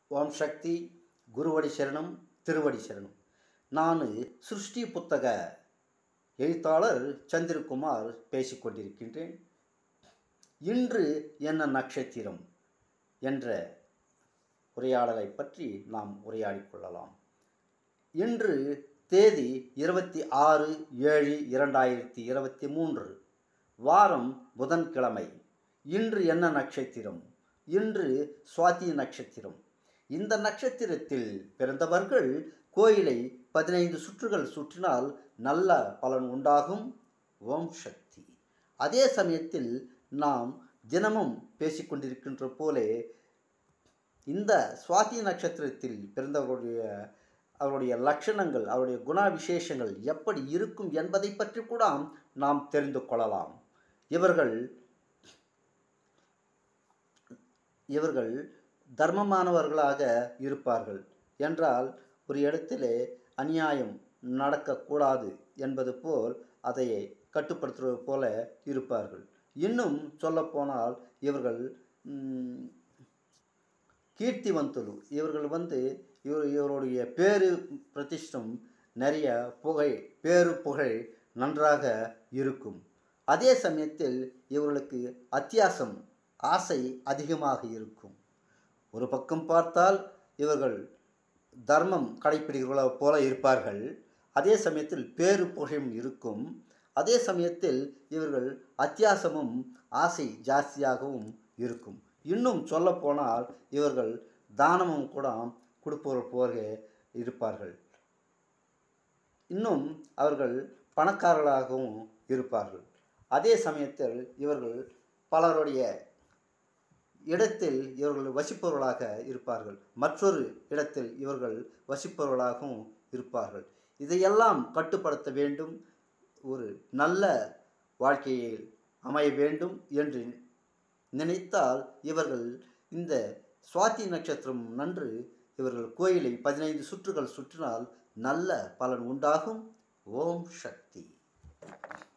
ஓம் சக்தி குருவடி சரணம் திருவடி சரணம் நான் சிருஷ்டி புத்தக எழுத்தாளர் சந்திரகுமார் பேசிக்கொண்டிருக்கின்றேன் இன்று என்ன நட்சத்திரம் என்ற உரையாடலை பற்றி நாம் உரையாடிக் கொள்ளலாம் இன்று தேதி இருபத்தி ஆறு ஏழு இரண்டாயிரத்தி இருபத்தி மூன்று வாரம் புதன்கிழமை இன்று என்ன நட்சத்திரம் இன்று சுவாதி நட்சத்திரம் இந்த நட்சத்திரத்தில் பிறந்தவர்கள் கோயிலை பதினைந்து சுற்றுகள் சுற்றினால் நல்ல பலன் உண்டாகும் ஓம் சக்தி அதே சமயத்தில் நாம் தினமும் பேசிக்கொண்டிருக்கின்ற போலே இந்த சுவாதி நட்சத்திரத்தில் பிறந்தவர்களுடைய அவருடைய லட்சணங்கள் அவருடைய குணாவிசேஷங்கள் எப்படி இருக்கும் என்பதை பற்றி கூட நாம் தெரிந்து கொள்ளலாம் இவர்கள் இவர்கள் தர்மமானவர்களாக இருப்பார்கள் என்றால் ஒரு இடத்திலே அநியாயம் நடக்கக்கூடாது என்பது போல் அதை கட்டுப்படுத்துவது போல இருப்பார்கள் இன்னும் சொல்லப்போனால் இவர்கள் ம், கீர்த்திவந்துலு இவர்கள் வந்து இவர் இவருடைய பேரு பிரதிஷ்டம் நிறைய புகை பேரு புகழ் நன்றாக இருக்கும் அதே சமயத்தில் இவர்களுக்கு அத்தியாசம் ஆசை அதிகமாக இருக்கும் ஒரு பக்கம் பார்த்தால் இவர்கள் தர்மம் கடைப்பிடிக்கிறவர்கள போல இருப்பார்கள் அதே சமயத்தில் பேரு புகையும் இருக்கும் அதே சமயத்தில் இவர்கள் அத்தியாசமும் ஆசை ஜாஸ்தியாகவும் இருக்கும் இன்னும் சொல்லப்போனால் இவர்கள் தானமும் கூட கொடுப்பவர் போல இருப்பார்கள் இன்னும் அவர்கள் பணக்காரர்களாகவும் இருப்பார்கள் அதே சமயத்தில் இவர்கள் பலருடைய இடத்தில் இவர்கள் வசிப்பவர்களாக இருப்பார்கள் மற்றொரு இடத்தில் இவர்கள் வசிப்பவர்களாகவும் இருப்பார்கள் இதையெல்லாம் கட்டுப்படுத்த வேண்டும் ஒரு நல்ல வாழ்க்கையை அமைய வேண்டும் என்று நினைத்தால் இவர்கள் இந்த சுவாதி நட்சத்திரம் நன்று இவர்கள் கோயிலை பதினைந்து சுற்றுகள் சுற்றினால் நல்ல பலன் உண்டாகும் ஓம் சக்தி